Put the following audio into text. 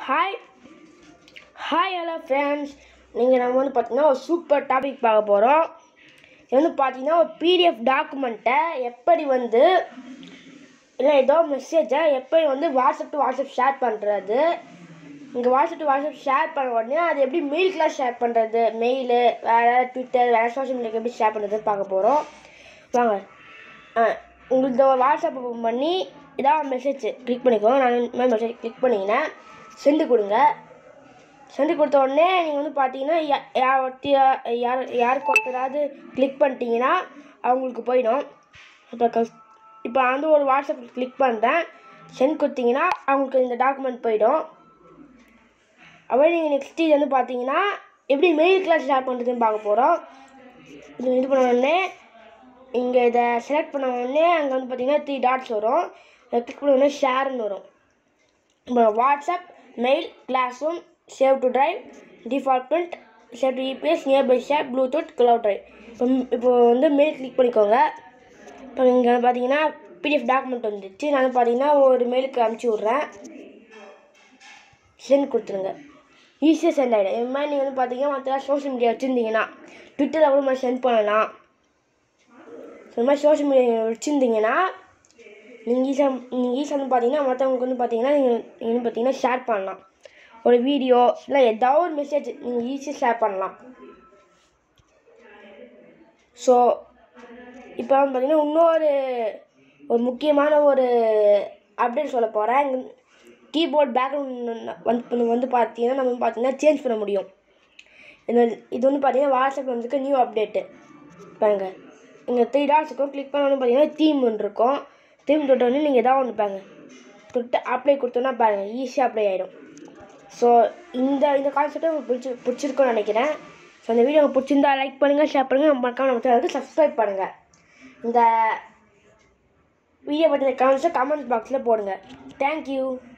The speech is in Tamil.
ஹாய் ஹாய் ஹலோ ஃப்ரெண்ட்ஸ் நீங்கள் நம்ம வந்து பார்த்தீங்கன்னா ஒரு சூப்பர் டாபிக் பார்க்க போகிறோம் இது வந்து பார்த்தீங்கன்னா ஒரு பிடிஎஃப் டாக்குமெண்ட்டை எப்படி வந்து இல்லை ஏதோ மெசேஜை எப்படி வந்து வாட்ஸ்அப் டு வாட்ஸ்அப் ஷேர் பண்ணுறது இங்கே வாட்ஸ்அப் டு வாட்ஸ்அப் ஷேர் பண்ண உடனே அது எப்படி மெயிலுக்குலாம் ஷேர் பண்ணுறது மெயிலு வேறு ட்விட்டர் வேறு சோஷியல் மீடியாக்கு எப்படி ஷேர் பண்ணுறதுன்னு பார்க்க போகிறோம் வாங்க ஆ உங்களுக்கு ஒரு வாட்ஸ்அப் ஓப்பன் பண்ணி இதான் மெசேஜ் கிளிக் பண்ணிக்கோங்க நான் இந்த மாதிரி மெசேஜ் கிளிக் பண்ணிங்கன்னா சென்டு கொடுங்க சென்டு கொடுத்த உடனே நீங்கள் வந்து பார்த்தீங்கன்னா யா- யார் ஒருத்தியா- யார் யாருக்கு ஒருத்தராவது கிளிக் பண்ணிட்டீங்கன்னா அவங்களுக்கு போயிடும் இப்போ கஸ் இப்போ வந்து ஒரு வாட்ஸ்அப் கிளிக் பண்ணுறேன் சென்ட் கொடுத்தீங்கன்னா அவங்களுக்கு இந்த டாக்குமெண்ட் போயிடும் அப்படியே நீங்கள் நெக்ஸ்ட் இது வந்து பார்த்தீங்கன்னா எப்படி மெயில் கிளாஸ் ஷேர் பண்ணுறதுன்னு பார்க்க போகிறோம் இது இது பண்ண உடனே இங்கே இதை செலக்ட் பண்ண உடனே அங்கே வந்து பார்த்தீங்கன்னா த்ரீ டாட்ஸ் வரும் இதை கிளிக் பண்ண உடனே ஷேர்னு வரும் இப்போ WhatsApp mail classroom save to drive default print save to EPS nearby share Bluetooth cloud drive இப்போ இப்போ வந்து மெயில் கிளிக் பண்ணிக்கோங்க இப்போ இங்கே பார்த்தீங்கன்னா பிடிஎஃப் டாக்குமெண்ட் வந்துச்சு நான் வந்து பார்த்தீங்கன்னா ஒரு மெயிலுக்கு அனுப்பிச்சி விட்றேன் சென்ட் கொடுத்துருங்க ஈஸியாக சென்ட் ஆகிடும் இது மாதிரி நீங்கள் வந்து பார்த்தீங்கன்னா மற்ற சோஷியல் மீடியா வச்சுருந்தீங்கன்னா ட்விட்டரில் கூட மாதிரி சென்ட் பண்ணலாம் ஸோ இந்த மாதிரி சோஷியல் மீடியா வச்சுருந்தீங்கன்னா நீங்கள் ஈஸியாக நீங்கள் ஈஸியாக வந்து பார்த்தீங்கன்னா மற்றவங்களுக்கு வந்து பார்த்தீங்கன்னா நீங்கள் நீங்கள் வந்து பார்த்தீங்கன்னா ஷேர் பண்ணலாம் ஒரு வீடியோ இல்லை ஏதாவது ஒரு மெசேஜ் நீங்கள் ஈஸியாக ஷேர் பண்ணலாம் ஸோ இப்போ வந்து பார்த்தீங்கன்னா இன்னொரு ஒரு முக்கியமான ஒரு அப்டேட் சொல்ல போகிறேன் கீபோர்ட் பேக்ரவுண்ட் வந்து வந்து பார்த்தீங்கன்னா நம்ம வந்து பார்த்தீங்கன்னா சேஞ்ச் பண்ண முடியும் இது இது வந்து பார்த்தீங்கன்னா வாட்ஸ்அப்பில் வந்துருக்கு நியூ அப்டேட்டு பாருங்க இங்கே த்ரீ டாட்ஸ் இருக்கும் கிளிக் பண்ண பார்த்தீங்கன்னா தீம் ஒன்று இருக்கும் தீம் தொட்ட உடனே நீங்கள் எதாவது ஒன்று பாருங்க தொட்டு அப்ளை கொடுத்தோன்னா பாருங்கள் ஈஸியாக அப்ளை ஆகிடும் ஸோ இந்த இந்த கான்செப்டை உங்களுக்கு பிடிச்சி பிடிச்சிருக்கும்னு நினைக்கிறேன் ஸோ இந்த வீடியோ உங்களுக்கு பிடிச்சிருந்தா லைக் பண்ணுங்கள் ஷேர் பண்ணுங்கள் மறக்காம நம்ம சேனலுக்கு சப்ஸ்கிரைப் பண்ணுங்கள் இந்த வீடியோ பற்றின கமெண்ட்ஸை கமெண்ட் பாக்ஸில் போடுங்க தேங்க்யூ